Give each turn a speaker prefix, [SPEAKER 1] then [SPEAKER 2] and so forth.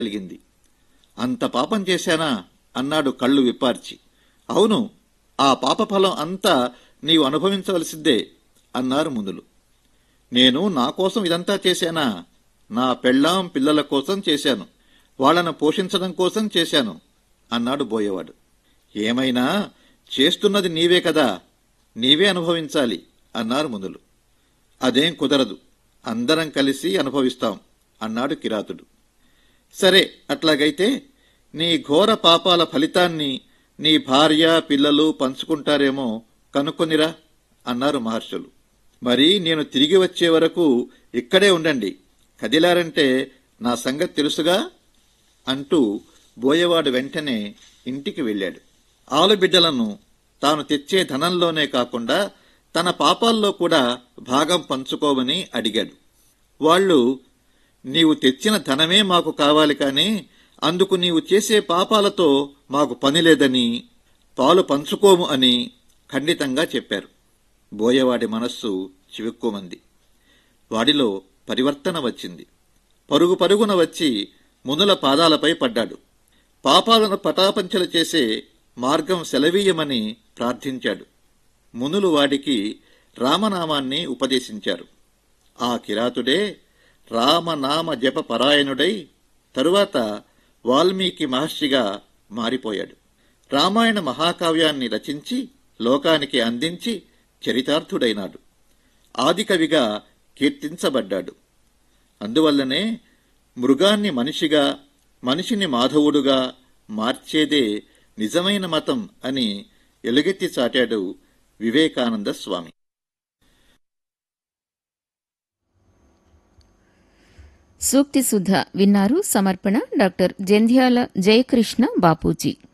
[SPEAKER 1] కలిగింది అంత పాపం చేశానా అన్నాడు కళ్ళు విప్పార్చి అవును ఆ పాపఫలం అంతా నీవు అనుభవించవలసిందే అన్నారు మునులు నేను నా కోసం ఇదంతా చేశానా నా పెళ్ళాం పిల్లల కోసం చేశాను వాళ్ళను పోషించడం కోసం చేశాను అన్నాడు బోయేవాడు ఏమైనా చేస్తున్నది నీవే కదా నీవే అనుభవించాలి అన్నారు మునులు అదేం కుదరదు అందరం కలిసి అనుభవిస్తాం అన్నాడు కిరాతుడు సరే అట్లాగైతే నీ ఘోర పాపాల ఫలితాన్ని నీ భార్య పిల్లలు పంచుకుంటారేమో కనుక్కొనిరా అన్నారు మహర్షులు మరి నేను తిరిగి వచ్చే వరకు ఇక్కడే ఉండండి కదిలారంటే నా సంగతి తెలుసుగా అంటూ బోయవాడు వెంటనే ఇంటికి వెళ్ళాడు ఆలుబిడ్డలను తాను తెచ్చే ధనంలోనే కాకుండా తన పాపాల్లో కూడా భాగం పంచుకోమని అడిగాడు వాళ్ళు నీవు తెచ్చిన ధనమే మాకు కావాలి కాని అందుకు నీవు చేసే పాపాలతో మాకు పని లేదని పాలు పంచుకోము అని ఖండితంగా చెప్పారు బోయవాడి మనస్సు చివుక్కుమంది వాడిలో పరివర్తన వచ్చింది పరుగు పరుగున వచ్చి మునుల పాదాలపై పడ్డాడు పాపాలను పటాపంచలు చేసే మార్గం సెలవీయమని ప్రార్థించాడు మునులు వాడికి రామనామాన్ని ఉపదేశించారు ఆ కిరాతుడే రామనామ జప పరాయణుడై తరువాత వాల్మీకి మహర్షిగా మారిపోయాడు రామాయణ మహాకావ్యాన్ని రచించి లోకానికి అందించి చరితార్థుడైనాడు ఆదికవిగా కీర్తించబడ్డాడు అందువల్లనే మృగాన్ని మనిషిగా మనిషిని మాధవుడుగా మార్చేదే నిజమైన మతం అని ఎలుగెత్తి చాటాడు వివేకానంద స్వామి
[SPEAKER 2] సూక్తి సుధ విన్నారు సమర్పణ డాక్టర్ జంధ్యాల జయకృష్ణ బాపూజీ